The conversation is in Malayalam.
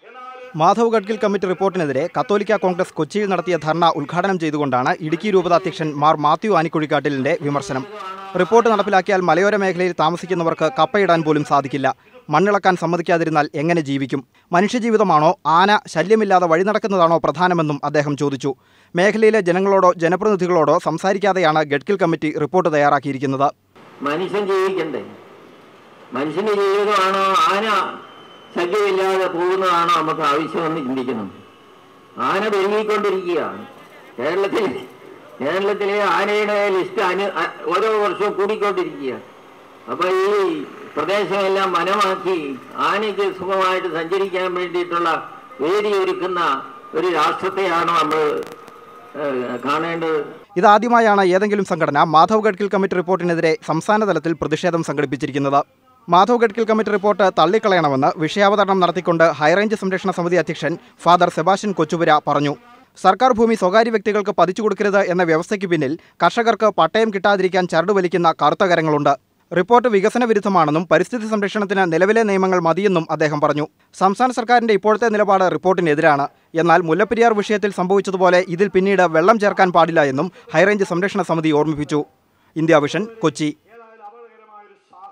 മാധവ് ഗഡ്ഗിൽ കമ്മിറ്റി റിപ്പോർട്ടിനെതിരെ കത്തോലിക്ക കോൺഗ്രസ് കൊച്ചിയിൽ നടത്തിയ ധർണ ഉദ്ഘാടനം ചെയ്തുകൊണ്ടാണ് ഇടുക്കി രൂപതാധ്യക്ഷൻ മാർ മാത്യു ആനിക്കുഴിക്കാട്ടിലിന്റെ വിമർശനം റിപ്പോർട്ട് നടപ്പിലാക്കിയാൽ മലയോര മേഖലയിൽ താമസിക്കുന്നവർക്ക് കപ്പയിടാൻ പോലും സാധിക്കില്ല മണ്ണിളക്കാൻ സമ്മതിക്കാതിരുന്നാൽ എങ്ങനെ ജീവിക്കും മനുഷ്യജീവിതമാണോ ആന ശല്യമില്ലാതെ വഴി നടക്കുന്നതാണോ പ്രധാനമെന്നും അദ്ദേഹം ചോദിച്ചു മേഖലയിലെ ജനങ്ങളോടോ ജനപ്രതിനിധികളോടോ സംസാരിക്കാതെയാണ് ഗഡ്കിൽ കമ്മിറ്റി റിപ്പോർട്ട് തയ്യാറാക്കിയിരിക്കുന്നത് മനുഷ്യൻ ജീവിക്കണ്ടേ മനുഷ്യന്റെ ജീവിതമാണോ ആന ശല്യമില്ലാതെ പോകുന്നതാണോ നമുക്ക് ആവശ്യമെന്ന് ചിന്തിക്കണം ആന പെരുകിക്കൊണ്ടിരിക്കുകയാണ് കേരളത്തിൽ കേരളത്തിലെ ആനയുടെ ലിസ്റ്റ് അനു അ- ഓരോ വർഷവും കൂടിക്കൊണ്ടിരിക്കുക അപ്പൊ ഈ പ്രദേശമെല്ലാം വനമാക്കി ആനയ്ക്ക് സുഖമായിട്ട് സഞ്ചരിക്കാൻ വേണ്ടിയിട്ടുള്ള വേദി ഒരുക്കുന്ന ഒരു രാഷ്ട്രത്തെയാണോ നമ്മൾ ഏഹ്, കാണേണ്ടത് ഇതാദ്യമായാണ് ഏതെങ്കിലും സംഘടന മാധവ് ഗഡ്കിൽ കമ്മിറ്റി റിപ്പോർട്ടിനെതിരെ സംസ്ഥാന തലത്തിൽ പ്രതിഷേധം സംഘടിപ്പിച്ചിരിക്കുന്നത് മാധവ് ഗഡ്കിൽ കമ്മിറ്റി റിപ്പോർട്ട് തള്ളിക്കളയണമെന്ന് വിഷയാവതരണം നടത്തിക്കൊണ്ട് ഹൈറേഞ്ച് സംരക്ഷണ സമിതി അധ്യക്ഷൻ ഫാദർ സെബാസ്റ്റ്യൻ കൊച്ചുപുര പറഞ്ഞു സർക്കാർ ഭൂമി സ്വകാര്യ വ്യക്തികൾക്ക് പതിച്ചു കൊടുക്കരുത് എന്ന വ്യവസ്ഥയ്ക്ക് പിന്നിൽ കർഷകർക്ക് പട്ടയം കിട്ടാതിരിക്കാൻ ചരട് വലിക്കുന്ന കറുത്ത കരങ്ങളുണ്ട് റിപ്പോർട്ട് വികസന വിരുദ്ധമാണെന്നും പരിസ്ഥിതി സംരക്ഷണത്തിന് നിലവിലെ നിയമങ്ങൾ മതിയെന്നും അദ്ദേഹം പറഞ്ഞു സംസ്ഥാന സർക്കാരിന്റെ ഇപ്പോഴത്തെ നിലപാട് റിപ്പോർട്ടിനെതിരാണ് എന്നാൽ മുല്ലപ്പെരിയാർ വിഷയത്തിൽ സംഭവിച്ചതുപോലെ ഇതിൽ പിന്നീട് വെള്ളം ചേർക്കാൻ പാടില്ല എന്നും ഹൈറേഞ്ച് സംരക്ഷണ സമിതി ഓർമ്മിപ്പിച്ചു ഇന്ത്യ വിഷൻ കൊച്ചി